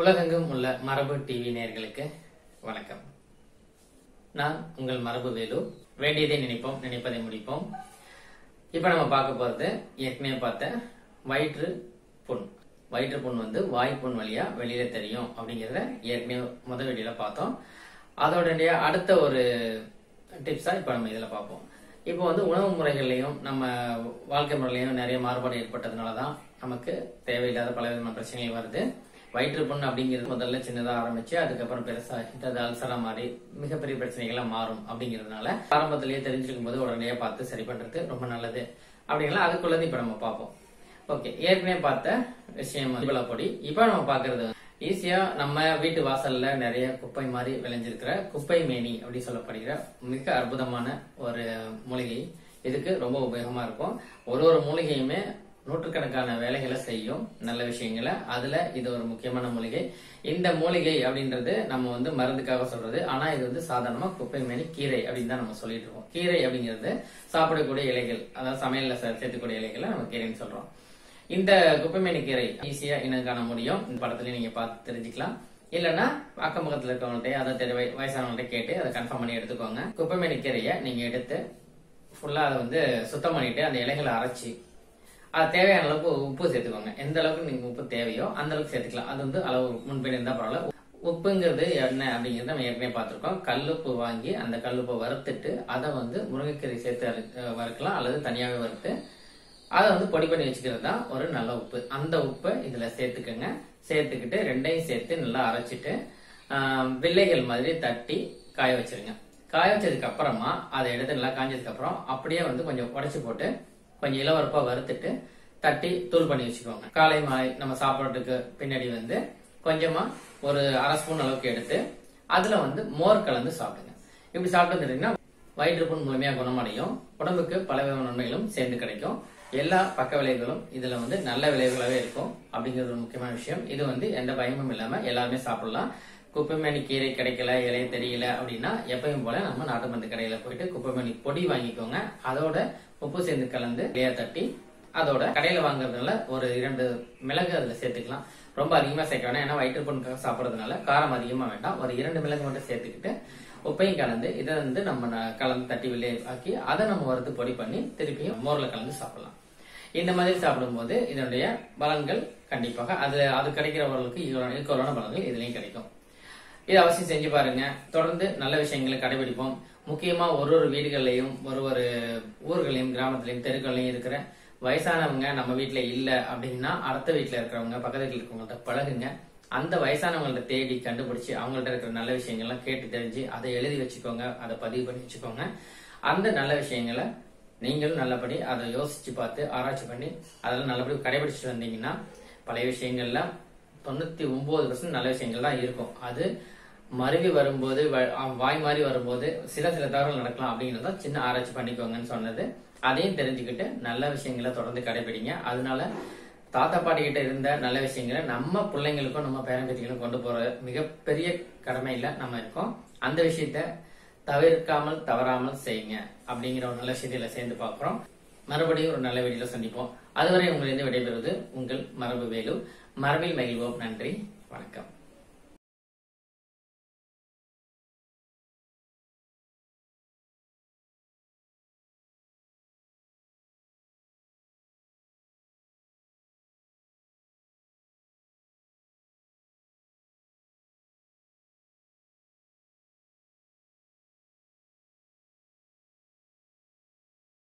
உலகெங்கும் உள்ள மரபு டிவி நேயர்களுக்கு வணக்கம் நான் உங்கள் மரபு வேலு வேண்டியதை நினைப்போம் நினைப்பதை முடிப்போம் இப்போ நம்ம பார்க்க போறது ஏற்கனவே பார்த்த வயிற்று புண் வயிற்று புண் வந்து வாய்ப்புண் வழியா வெளியில தெரியும் அப்படிங்கறத ஏற்கனவே முதல் வீடியோல பார்த்தோம் அதோடைய அடுத்த ஒரு டிப்ஸா இப்போ நம்ம இதுல பார்ப்போம் இப்போ வந்து உணவு முறைகள்லையும் நம்ம வாழ்க்கை முறையிலையும் நிறைய மாறுபாடு ஏற்பட்டதுனால தான் நமக்கு தேவையில்லாத பல விதமான பிரச்சனைகள் வருது வயிற்று புண் அப்படிங்கிறது முதல்ல சின்னதா ஆரம்பிச்சு அதுக்கப்புறம் பெருசாகிட்டு அது அல்சரா மாறி மிகப்பெரிய பிரச்சனைகளா மாறும் அப்படிங்கிறதுனால ஆரம்பத்திலேயே தெரிஞ்சிருக்கும் போது உடனடியாக பார்த்து சரி பண்றது ரொம்ப நல்லது அப்படிங்களா அதுக்குள்ளது இப்ப நம்ம பார்ப்போம் ஓகே ஏற்கனவே பார்த்த விஷயம் இவ்வளவு பொடி இப்போ நம்ம பார்க்கறது ஈஸியா நம்ம வீட்டு வாசல்ல நிறைய குப்பை மாதிரி விளைஞ்சிருக்கிற குப்பை மேனி அப்படி சொல்லப்படுகிற மிக அற்புதமான ஒரு மூலிகை இதுக்கு ரொம்ப உபயோகமா இருக்கும் ஒரு ஒரு மூலிகையுமே நூற்றுக்கணக்கான வேலைகளை செய்யும் நல்ல விஷயங்களை அதுல இது ஒரு முக்கியமான மூலிகை இந்த மூலிகை அப்படின்றது நம்ம வந்து மருந்துக்காக சொல்றது ஆனா இது வந்து சாதாரணமா குப்பை மேனி கீரை அப்படின்னு தான் நம்ம சொல்லிட்டு இருக்கோம் கீரை அப்படிங்கிறது சாப்பிடக்கூடிய இலைகள் அதாவது சமையல்ல சே- சேர்த்துக்கூடிய இலைகளை நம்ம கீரைன்னு சொல்றோம் இந்த குப்பைமேனி கீரை ஈஸியா இனம் காண முடியும் இந்த படத்துல நீங்க பார்த்து தெரிஞ்சுக்கலாம் இல்லைன்னா அக்கம் பக்கத்துல இருக்கவங்கள்ட்ட அதை தெரி வய- வயசானவங்கள்ட்ட கேட்டு அதை கன்ஃபார்ம் பண்ணி எடுத்துக்கோங்க குப்பைமேனி கீரையை நீங்க எடுத்து ஃபுல்லா அதை வந்து சுத்தம் பண்ணிட்டு அந்த இலைகளை அரைச்சி அது தேவையான அளவுக்கு உப்பு சேர்த்துக்கோங்க எந்த அளவுக்கு நீங்க உப்பு தேவையோ அந்த அளவுக்கு சேர்த்துக்கலாம் அது வந்து அளவு முன்பின் இருந்தா பரவாயில்ல உப்புங்கிறது என்ன அப்படிங்கறத நம்ம ஏற்கனவே பார்த்திருக்கோம் கல்லுப்பு வாங்கி அந்த கல்லுப்பை வறுத்துட்டு அதை வந்து முருங்கைக்கீரை சேர்த்து அரை- அஹ் வறுக்கலாம் அல்லது தனியாகவே வறுத்து அதை வந்து பொடி பண்ணி வச்சுக்கிறது தான் ஒரு நல்ல உப்பு அந்த உப்பை இதுல சேர்த்துக்கோங்க சேர்த்துக்கிட்டு ரெண்டையும் சேர்த்து நல்லா அரைச்சிட்டு ஆஹ், வில்லைகள் மாதிரி தட்டி காய வச்சிருங்க காய வச்சதுக்கு அப்புறமா அதை எடுத்து நல்லா காஞ்சதுக்கு அப்புறம் அப்படியே வந்து கொஞ்சம் உடைச்சு போட்டு கொஞ்சம் இளவரப்பா வறுத்துட்டு தட்டி தூள் பண்ணி வச்சுக்கோங்க காலை மாலை நம்ம சாப்பிட்றதுக்கு பின்னாடி வந்து கொஞ்சமா ஒரு அரை ஸ்பூன் அளவுக்கு எடுத்து அதுல வந்து மோர் கலந்து சாப்பிடுங்க இப்படி சாப்பிட்டு வந்துட்டீங்கன்னா வயிற்றுப்புண் முழுமையா குணமடையும் உடம்புக்கு பல விதமான நன்மைகளும் சேர்ந்து கிடைக்கும் எல்லா பக்க விளைவுகளும் இதுல வந்து நல்ல விளைவுகளாவே இருக்கும் அப்படிங்கிறது ஒரு முக்கியமான விஷயம் இது வந்து எந்த பயமும் இல்லாம எல்லாருமே சாப்பிடலாம் குப்பைமேனி கீரை கிடைக்கல இலை தெரியல அப்படின்னா எப்பயும் போல நம்ம நாட்டு மருந்து கடையில போயிட்டு குப்பைமேனி பொடி வாங்கிக்கோங்க அதோட உப்பு சேர்ந்து கலந்து இலையா தட்டி அதோட கடையில வாங்குறதுனால ஒரு இரண்டு மிளகு அதுல சேர்த்துக்கலாம் ரொம்ப அதிகமா சேர்க்க வேணாம் ஏன்னா வயிற்று புண்ணுக்காக சாப்பிடறதுனால காரம் அதிகமா வேண்டாம் ஒரு இரண்டு மிளகு மட்டும் சேர்த்துக்கிட்டு உப்பையும் கலந்து இதை வந்து நம்ம ந- கலந்து தட்டி வெளியே ஆக்கி அதை நம்ம வறுத்து பொடி பண்ணி திருப்பியும் மோர்ல கலந்து சாப்பிடலாம் இந்த மாதிரி சாப்பிடும்போது இதனுடைய பலன்கள் கண்டிப்பாக அது அது கிடைக்கிறவர்களுக்கு ஈக்குவலான ஈக்குவலான பலன்கள் இதுலயும் கிடைக்கும் இது அவசியம் செஞ்சு பாருங்க தொடர்ந்து நல்ல விஷயங்களை கடைபிடிப்போம் முக்கியமா ஒரு ஒரு வீடுகள்லயும் ஒரு ஒரு ஊர்களையும் கிராமத்திலையும் தெருக்கள்லயும் இருக்கிற வயசானவங்க நம்ம வீட்ல இல்ல அப்படின்னா அடுத்த வீட்ல இருக்கிறவங்க பக்கத்து வீட்டுல இருக்கிறவங்கள்ட்ட பழகுங்க அந்த வயசானவங்கள்ட்ட தேடி கண்டுபிடிச்சு அவங்கள்ட்ட இருக்கிற நல்ல விஷயங்கள்லாம் கேட்டு தெரிஞ்சு அதை எழுதி வச்சுக்கோங்க அதை பதிவு பண்ணி வச்சுக்கோங்க அந்த நல்ல விஷயங்களை நீங்களும் நல்லபடி அதை யோசிச்சு பார்த்து ஆராய்ச்சி பண்ணி அதெல்லாம் நல்லபடி கடைபிடிச்சிட்டு வந்தீங்கன்னா பழைய விஷயங்கள்ல தொண்ணூத்தி ஒன்பது நல்ல விஷயங்கள் தான் இருக்கும் அது மருவி வரும்போது வ- ஆ, வாய் மாறி வரும்போது சில சில தவறுகள் நடக்கலாம் அப்படிங்கிறத சின்ன ஆராய்ச்சி பண்ணிக்கோங்கன்னு சொன்னது அதையும் தெரிஞ்சுக்கிட்டு நல்ல விஷயங்களை தொடர்ந்து கடைபிடிங்க அதனால தாத்தா பாட்டி கிட்ட இருந்த நல்ல விஷயங்களை நம்ம பிள்ளைங்களுக்கும் நம்ம பேரம்பேத்திகளுக்கும் கொண்டு போற மிகப்பெரிய கடமையில நம்ம இருக்கோம் அந்த விஷயத்த தவிர்க்காமல் தவறாமல் செய்யுங்க அப்படிங்கிற ஒரு நல்ல விஷயத்துல சேர்ந்து பார்க்கிறோம் மறுபடியும் ஒரு நல்ல வீடியோல சந்திப்போம் அதுவரை உங்களிருந்து விடைபெறுவது உங்கள் மரபு வேலு மரபில் மகிழ்வோம் நன்றி வணக்கம்